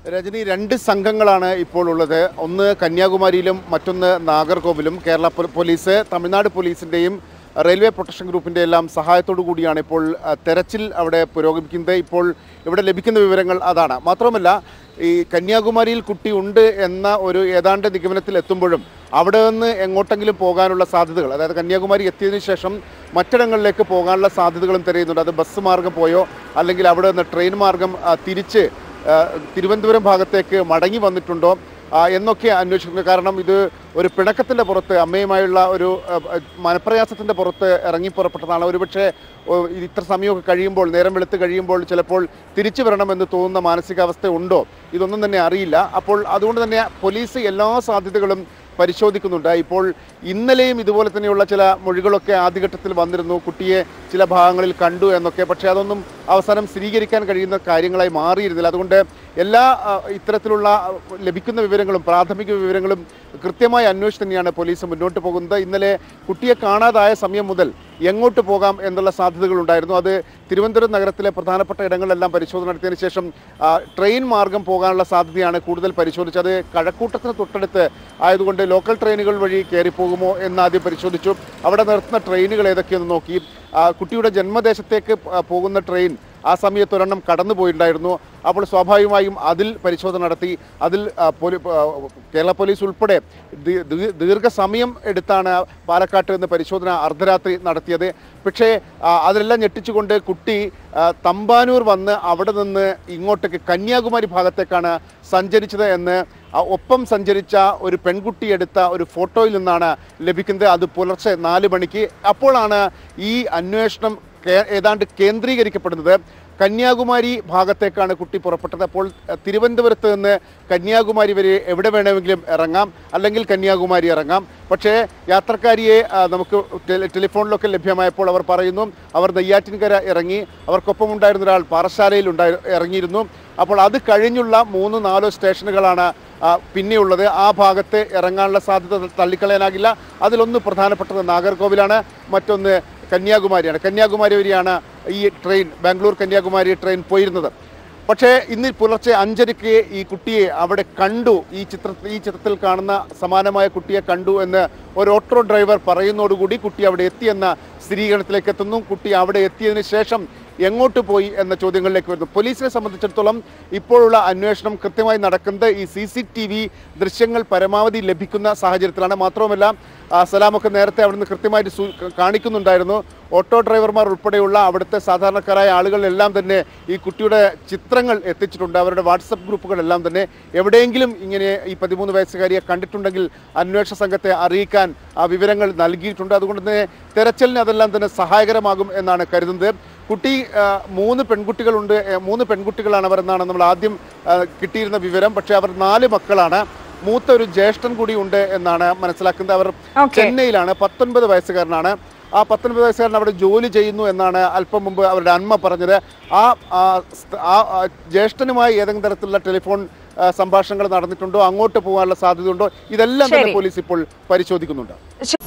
രജനി രണ്ട് സംഘങ്ങളാണ് ഇപ്പോൾ ഉള്ളത് ഒന്ന് കന്യാകുമാരിയിലും മറ്റൊന്ന് നാഗർകോവിലും കേരള പോ- പോലീസ് തമിഴ്നാട് പോലീസിൻ്റെയും റെയിൽവേ പ്രൊട്ടക്ഷൻ ഗ്രൂപ്പിൻ്റെ എല്ലാം സഹായത്തോടു കൂടിയാണ് ഇപ്പോൾ ആ, തെരച്ചിൽ അവിടെ പുരോഗമിക്കുന്നത് ഇപ്പോൾ ഇവിടെ ലഭിക്കുന്ന വിവരങ്ങൾ അതാണ് മാത്രമല്ല ഈ കന്യാകുമാരിയിൽ കുട്ടി ഉണ്ട് എന്ന ഒരു ഏതാണ്ട് നിഗമനത്തിൽ എത്തുമ്പോഴും അവിടെ നിന്ന് എങ്ങോട്ടെങ്കിലും പോകാനുള്ള സാധ്യതകൾ അതായത് കന്യാകുമാരി എത്തിയതിനു ശേഷം മറ്റിടങ്ങളിലേക്ക് പോകാനുള്ള സാധ്യതകളും തിരയുന്നുണ്ട് അത് ബസ് മാർഗം പോയോ അല്ലെങ്കിൽ അവിടെ നിന്ന് ട്രെയിൻ മാർഗം ആ, തിരിച്ച് ആ, തിരുവനന്തപുരം ഭാഗത്തേക്ക് മടങ്ങി വന്നിട്ടുണ്ടോ ആ, എന്നൊക്കെ അന്വേഷിക്കുന്നത് കാരണം ഇത് ഒരു പിണക്കത്തിൻ്റെ പുറത്ത് അമ്മയുമായുള്ള ഒരു ആ, ആ, മനപ്രയാസത്തിൻ്റെ പുറത്ത് ഇറങ്ങി പുറപ്പെട്ടതാണ് ഒരുപക്ഷെ ഓ, ഇത് ഇത്ര സമയമൊക്കെ കഴിയുമ്പോൾ നേരം വെളുത്ത് കഴിയുമ്പോൾ ചിലപ്പോൾ തിരിച്ചു വരണമെന്ന് തോന്നുന്ന മാനസികാവസ്ഥ ഉണ്ടോ ഇതൊന്നും തന്നെ അറിയില്ല അപ്പോൾ അതുകൊണ്ട് തന്നെ പോലീസ് എല്ലാ സാധ്യതകളും പരിശോധിക്കുന്നുണ്ട് ഇപ്പോൾ ഇന്നലെയും ഇതുപോലെ തന്നെയുള്ള ചില മൊഴികളൊക്കെ ആദ്യഘട്ടത്തിൽ വന്നിരുന്നു കുട്ടിയെ ചില ഭാഗങ്ങളിൽ കണ്ടു എന്നൊക്കെ പക്ഷേ അതൊന്നും അവസാനം സ്ഥിരീകരിക്കാൻ കഴിയുന്ന കാര്യങ്ങളായി മാറിയിരുന്നില്ല അതുകൊണ്ട് എല്ലാ ആ, ഇത്തരത്തിലുള്ള ആ, ലഭിക്കുന്ന വിവരങ്ങളും പ്രാഥമിക വിവരങ്ങളും കൃത്യമായി അന്വേഷിച്ച് തന്നെയാണ് പോലീസ് മുന്നോട്ട് പോകുന്നത് ഇന്നലെ കുട്ടിയെ കാണാതായ സമയം മുതൽ എങ്ങോട്ട് പോകാം എന്നുള്ള സാധ്യതകൾ ഉണ്ടായിരുന്നു അത് തിരുവനന്തപുരം നഗരത്തിലെ പ്രധാനപ്പെട്ട ഇടങ്ങളിലെല്ലാം പരിശോധന നടത്തിയതിനു ശേഷം ആ, ട്രെയിൻ മാർഗം പോകാനുള്ള സാധ്യതയാണ് കൂടുതൽ പരിശോധിച്ചത് അത് കഴക്കൂട്ടത്തിന് തൊട്ടടുത്ത് ആയതുകൊണ്ട് ലോക്കൽ ട്രെയിനുകൾ വഴി കയറിപ്പോകുമോ എന്ന് ആദ്യം പരിശോധിച്ചു അവിടെ നിർത്തുന്ന ട്രെയിനുകൾ ഏതൊക്കെയെന്ന് നോക്കി ആ, കുട്ടിയുടെ ജന്മദേശത്തേക്ക് പ- പോകുന്ന ട്രെയിൻ ആ സമയത്ത് ഒരെണ്ണം കടന്നു പോയിട്ടുണ്ടായിരുന്നു അപ്പോൾ സ്വാഭാവികമായും അതിൽ പരിശോധന നടത്തി അതിൽ ആ, പോലീ ആ, കേരള പോലീസ് ഉൾപ്പെടെ ദീ- ദീ- ദീർഘസമയം എടുത്താണ് പാലക്കാട്ട് നിന്ന് പരിശോധന അർദ്ധരാത്രി നടത്തിയത് പക്ഷേ ആ, അതിലെല്ലാം ഞെട്ടിച്ചുകൊണ്ട് കുട്ടി ആ, തമ്പാനൂർ വന്ന് അവിടെ നിന്ന് ഇങ്ങോട്ടേക്ക് കന്യാകുമാരി ഭാഗത്തേക്കാണ് സഞ്ചരിച്ചത് എന്ന് ആ, ഒപ്പം സഞ്ചരിച്ച ഒരു പെൺകുട്ടി എടുത്ത ഒരു ഫോട്ടോയിൽ നിന്നാണ് ലഭിക്കുന്നത് അത് പുലർച്ചെ നാല് മണിക്ക് അപ്പോഴാണ് ഈ അന്വേഷണം കേ- ഏതാണ്ട് കേന്ദ്രീകരിക്കപ്പെടുന്നത് കന്യാകുമാരി ഭാഗത്തേക്കാണ് കുട്ടി പുറപ്പെട്ടത് അപ്പോൾ അഹ്, തിരുവനന്തപുരത്ത് നിന്ന് കന്യാകുമാരി വരെ എവിടെ വേണമെങ്കിലും ഇറങ്ങാം അല്ലെങ്കിൽ കന്യാകുമാരി ഇറങ്ങാം പക്ഷേ യാത്രക്കാരിയെ ആ, നമുക്ക് ടെലി- ടെലിഫോണിലൊക്കെ ലഭ്യമായപ്പോൾ അവർ പറയുന്നു അവർ നെയ്യാറ്റിൻകര ഇറങ്ങി അവർക്കൊപ്പം ഉണ്ടായിരുന്ന ഒരാൾ പാറശാലയിൽ ഉണ്ടായി ഇറങ്ങിയിരുന്നു അപ്പോൾ അത് കഴിഞ്ഞുള്ള മൂന്ന് നാലോ സ്റ്റേഷനുകളാണ് ആ, പിന്നെയുള്ളത് ആ ഭാഗത്ത് ഇറങ്ങാനുള്ള സാധ്യത തള്ളിക്കളയാനാകില്ല അതിലൊന്ന് പ്രധാനപ്പെട്ടത് നാഗർകോവിലാണ് മറ്റൊന്ന് കന്യാകുമാരിയാണ് കന്യാകുമാരി വരെയാണ് ഈ ട്രെയിൻ ബാംഗ്ലൂർ കന്യാകുമാരി ട്രെയിൻ പോയിരുന്നത് പക്ഷേ ഇന്ന് പുലർച്ചെ അഞ്ചരയ്ക്ക് ഈ കുട്ടിയെ അവിടെ കണ്ടു ഈ ചിത്ര ഈ ചിത്രത്തിൽ കാണുന്ന സമാനമായ കുട്ടിയെ കണ്ടു എന്ന് ഒരു ഓട്ടോ ഡ്രൈവർ പറയുന്നതോടുകൂടി കുട്ടി അവിടെ എത്തിയെന്ന സ്ഥിരീകരണത്തിലേക്ക് എത്തുന്നു കുട്ടി അവിടെ എത്തിയതിനു ശേഷം എങ്ങോട്ട് പോയി എന്ന ചോദ്യങ്ങളിലേക്ക് വരുന്നു പോലീസിനെ സംബന്ധിച്ചിടത്തോളം ഇപ്പോഴുള്ള അന്വേഷണം കൃത്യമായി നടക്കുന്നത് ഈ സി സി ടി വി ദൃശ്യങ്ങൾ പരമാവധി ലഭിക്കുന്ന സാഹചര്യത്തിലാണ് മാത്രവുമല്ല ആ, സലാമൊക്കെ നേരത്തെ അവിടുന്ന് കൃത്യമായിട്ട് സൂ- കാണിക്കുന്നുണ്ടായിരുന്നു ഓട്ടോ ഡ്രൈവർമാർ ഉൾപ്പെടെയുള്ള അവിടുത്തെ സാധാരണക്കാരായ ആളുകളെല്ലാം തന്നെ ഈ കുട്ടിയുടെ ചിത്രങ്ങൾ എത്തിച്ചിട്ടുണ്ട് അവരുടെ വാട്സപ്പ് ഗ്രൂപ്പുകളെല്ലാം തന്നെ എവിടെയെങ്കിലും ഇങ്ങനെ ഈ പതിമൂന്ന് വയസ്സുകാരിയെ കണ്ടിട്ടുണ്ടെങ്കിൽ അന്വേഷണ സംഘത്തെ അറിയിക്കാൻ ആ വിവരങ്ങൾ നൽകിയിട്ടുണ്ട് അതുകൊണ്ട് തന്നെ തെരച്ചിലിന് അതെല്ലാം തന്നെ സഹായകരമാകും എന്നാണ് കരുതുന്നത് കുട്ടി ആ, മൂന്ന് പെൺകുട്ടികളുണ്ട് ഏ, മൂന്ന് പെൺകുട്ടികളാണ് അവർ എന്നാണ് നമ്മൾ ആദ്യം ആ, കിട്ടിയിരുന്ന വിവരം പക്ഷേ അവർ നാല് മക്കളാണ് മൂത്ത ഒരു ജ്യേഷ്ഠൻ കൂടി ഉണ്ട് എന്നാണ് മനസ്സിലാക്കുന്നത് അവർ Okay. ചെന്നൈയിലാണ് പത്തൊൻപത് വയസ്സുകാരനാണ് ആ പത്തൊൻപത് വയസ്സുകാരൻ അവിടെ ജോലി ചെയ്യുന്നു എന്നാണ് അല്പം മുമ്പ് അവരുടെ അമ്മ പറഞ്ഞത് ആ ആ സ്ഥ- ആ ആ ജ്യേഷ്ഠനുമായി ഏതെങ്കിലും തരത്തിലുള്ള ടെലിഫോൺ ആ, സംഭാഷണങ്ങൾ നടന്നിട്ടുണ്ടോ അങ്ങോട്ട് പോകാനുള്ള സാധ്യതയുണ്ടോ ഇതെല്ലാം തന്നെ ശരി. പോലീസ് ഇപ്പോൾ പരിശോധിക്കുന്നുണ്ട്